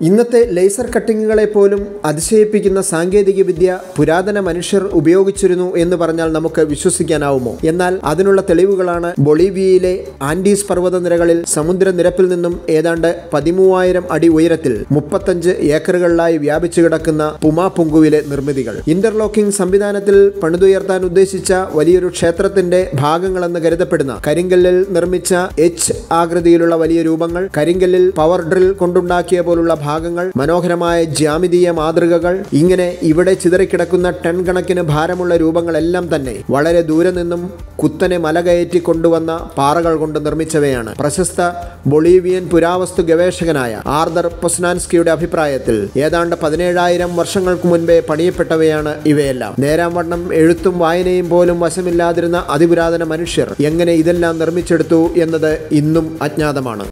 ഇന്നത്തെ ലേസർ കട്ടിങ്ങുകളെ പോലും അതിശയിപ്പിക്കുന്ന സാങ്കേതികവിദ്യ പുരാതന മനുഷ്യർ ഉപയോഗിച്ചിരുന്നു എന്ന് പറഞ്ഞാൽ നമുക്ക് വിശ്വസിക്കാനാവുമോ എന്നാൽ അതിനുള്ള തെളിവുകളാണ് ബൊളീവിയയിലെ ആൻഡീസ് പർവ്വതനിരകളിൽ സമുദ്രനിരപ്പിൽ നിന്നും ഏതാണ്ട് പതിമൂവായിരം അടി ഉയരത്തിൽ മുപ്പത്തഞ്ച് ഏക്കറുകളിലായി വ്യാപിച്ചു കിടക്കുന്ന പുമാപുങ്കുവിലെ നിർമ്മിതികൾ ഇന്റർലോക്കിംഗ് സംവിധാനത്തിൽ പണിതുയർത്താൻ ഉദ്ദേശിച്ച വലിയൊരു ക്ഷേത്രത്തിന്റെ ഭാഗങ്ങളെന്ന് കരുതപ്പെടുന്ന കരിങ്കല്ലിൽ നിർമ്മിച്ച എച്ച് ആകൃതിയിലുള്ള വലിയ രൂപങ്ങൾ കരിങ്കല്ലിൽ പവർ ഡ്രിൽ കൊണ്ടുണ്ടാക്കിയ പോലുള്ള ഭാഗങ്ങൾ മനോഹരമായ ജ്യാമിതീയ മാതൃകകൾ ഇങ്ങനെ ഇവിടെ ചിതറിക്കിടക്കുന്ന ടൺ കണക്കിന് ഭാരമുള്ള രൂപങ്ങളെല്ലാം തന്നെ വളരെ ദൂരെ നിന്നും കുത്തനെ മല കയറ്റി കൊണ്ടുവന്ന പാറകൾ കൊണ്ട് നിർമ്മിച്ചവയാണ് പ്രശസ്ത ബൊളീവിയൻ പുരാവസ്തു ഗവേഷകനായ ആർദർ പൊസ്നാൻസ്കിയുടെ അഭിപ്രായത്തിൽ ഏതാണ്ട് പതിനേഴായിരം വർഷങ്ങൾക്ക് മുൻപേ പണിയപ്പെട്ടവയാണ് ഇവയെല്ലാം നേരാംവണ്ണം എഴുത്തും വായനയും പോലും വശമില്ലാതിരുന്ന അതിപുരാതന മനുഷ്യർ എങ്ങനെ ഇതെല്ലാം നിർമ്മിച്ചെടുത്തു എന്നത് ഇന്നും അജ്ഞാതമാണ്